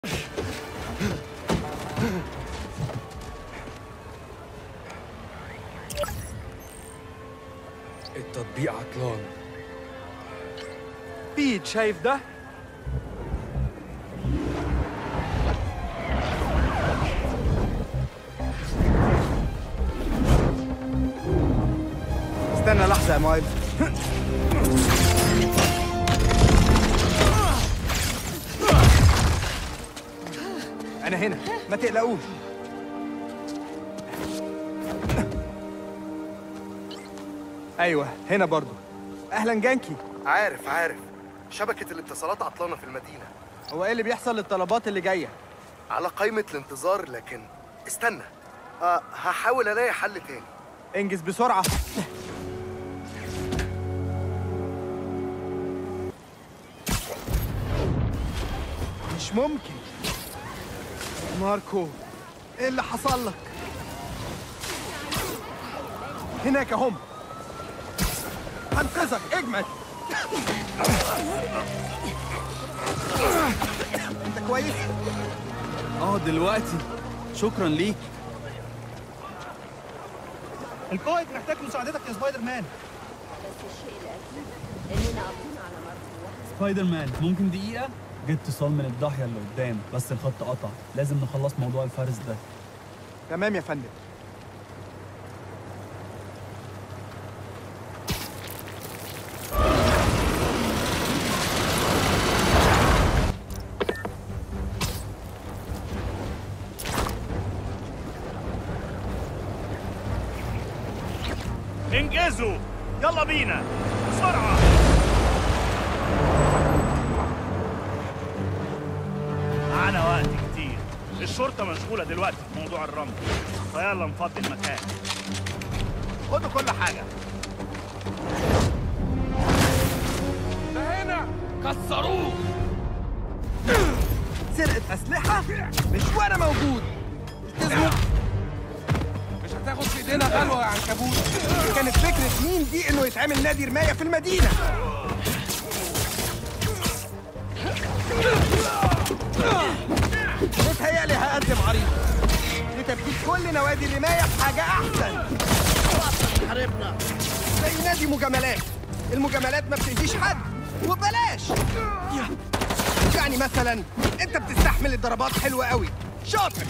التطبيق عطلان بيت شايف ده؟ استنى لحظة يا مايلز أنا هنا ما تقلقوش أيوه هنا برضو أهلا جانكي عارف عارف شبكة الاتصالات عطلانة في المدينة هو إيه اللي بيحصل للطلبات اللي جاية؟ على قائمة الانتظار لكن استنى أه هحاول ألاقي حل تاني انجز بسرعة مش ممكن ماركو ايه اللي حصل لك هناك هم هنقذك اجمد انت كويس اه دلوقتي شكرا ليك القائد محتاج مساعدتك يا سبايدر مان بس الشيء الأكيد إننا قضينا على مرض واحد سبايدر مان ممكن دقيقة؟ جه اتصال من الضاحية اللي قدام بس الخط قطع لازم نخلص موضوع الفارس ده تمام يا فندم انجزوا يلا بينا بسرعة معانا وقت كتير الشرطة مشغولة دلوقتي في موضوع الرمل فيلا نفضي المكان خدوا كل حاجة سرقة أسلحة مش وأنا موجود التزموا مش هتاخد في ايدينا غلوه يا عنكبوت كانت فكرة مين دي إنه يتعمل نادي رماية في المدينة متهيألي هقدم عريض لتبديل كل نوادي الرماية بحاجة أحسن حاربنا زي نادي مجاملات المجاملات ما بتأذيش حد وبلاش يعني مثلا انت بتستحمل الضربات حلوة قوي شاطر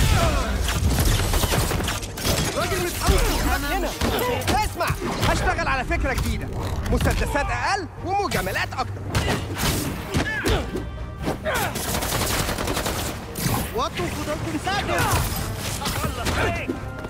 راجل متحمس هنا اسمع هشتغل على فكرة جديدة مسدسات أقل ومجاملات أكتر وطوا خدودكم ساكن خلص عليك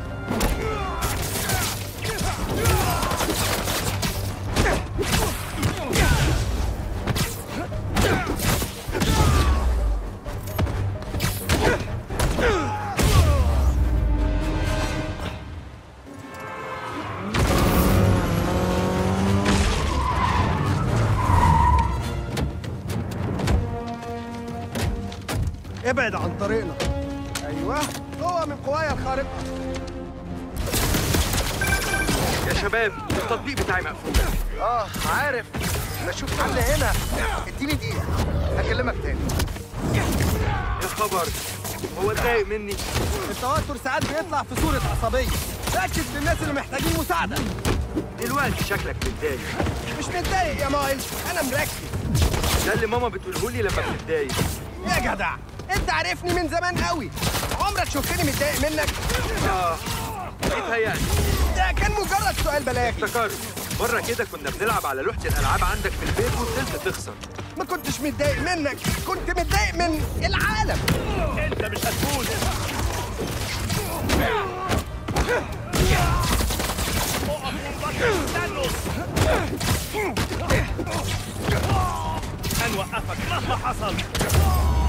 ابعد عن طريقنا ايوه هو من قوايا الخارقة يا شباب التطبيق بتاعي مقفول اه عارف بشوف حل هنا اديني دقيقة هكلمك تاني يا خبر هو اتضايق مني التوتر ساعات بيطلع في صورة عصبية ركز للناس اللي محتاجين مساعدة دلوقتي شكلك متضايق مش متضايق يا مايلز انا مركز ده اللي ماما بتقوله لي لما بتتضايق يا جدع انت عارفني من زمان قوي عمرك شفتني متضايق منك اه بيتهيألي ده كان مجرد سؤال بلاغي افتكرت مرة كده كنا بنلعب على لوحة الألعاب عندك في البيت وفضلت تخسر ما كنتش متضايق منك كنت متضايق من العالم انت مش هتفوز اقف وانبطل استنوا هنوقفك مهما حصل